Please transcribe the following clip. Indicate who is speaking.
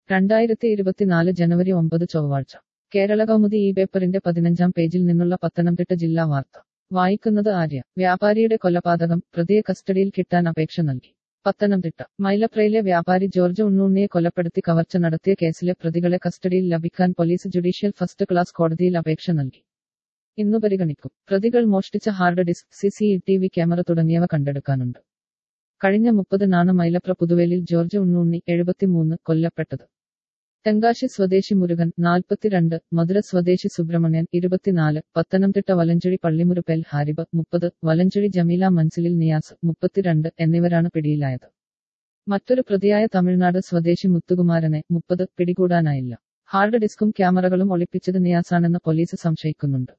Speaker 1: രണ്ടായിരത്തി ഇരുപത്തിനാല് ജനുവരി ഒമ്പത് ചൊവ്വാഴ്ച കേരള കൗമുദി ഈ പേപ്പറിന്റെ പതിനഞ്ചാം പേജിൽ നിന്നുള്ള പത്തനംതിട്ട ജില്ലാ വാർത്ത വായിക്കുന്നത് ആര്യ വ്യാപാരിയുടെ കൊലപാതകം പ്രതിയെ കസ്റ്റഡിയിൽ കിട്ടാൻ അപേക്ഷ നൽകി പത്തനംതിട്ട മൈലപ്രയിലെ വ്യാപാരി ജോർജ് ഉണ്ണുണ്ണിയെ കൊലപ്പെടുത്തി കവർച്ച നടത്തിയ കേസിലെ പ്രതികളെ കസ്റ്റഡിയിൽ ലഭിക്കാൻ പോലീസ് ജുഡീഷ്യൽ ഫസ്റ്റ് ക്ലാസ് കോടതിയിൽ അപേക്ഷ നൽകി ഇന്നു പരിഗണിക്കും പ്രതികൾ മോഷ്ടിച്ച hard disk C C T V camera തുടങ്ങിയവ കണ്ടെടുക്കാനുണ്ട് കഴിഞ്ഞ മുപ്പതിനാണ് മൈലപ്ര പുതുവേലിൽ ജോർജ് ഉണ്ണുണ്ണി എഴുപത്തിമൂന്ന് കൊല്ലപ്പെട്ടത് തെങ്കാശി സ്വദേശി മുരുകൻ നാൽപ്പത്തിരണ്ട് മധുര സ്വദേശി സുബ്രഹ്മണ്യൻ ഇരുപത്തിനാല് പത്തനംതിട്ട വലഞ്ചുഴി പള്ളിമുരുപ്പേൽ ഹാരിബ് മുപ്പത് വലഞ്ചുഴി ജമീല മൻസിലിൽ നിയാസ് മുപ്പത്തിരണ്ട് എന്നിവരാണ് പിടിയിലായത് മറ്റൊരു പ്രതിയായ തമിഴ്നാട് സ്വദേശി മുത്തുകുമാരനെ മുപ്പത് പിടികൂടാനായില്ല ഹാർഡ് ഡിസ്കും ക്യാമറകളും ഒളിപ്പിച്ചത് നിയാസാണെന്ന് പോലീസ് സംശയിക്കുന്നുണ്ട്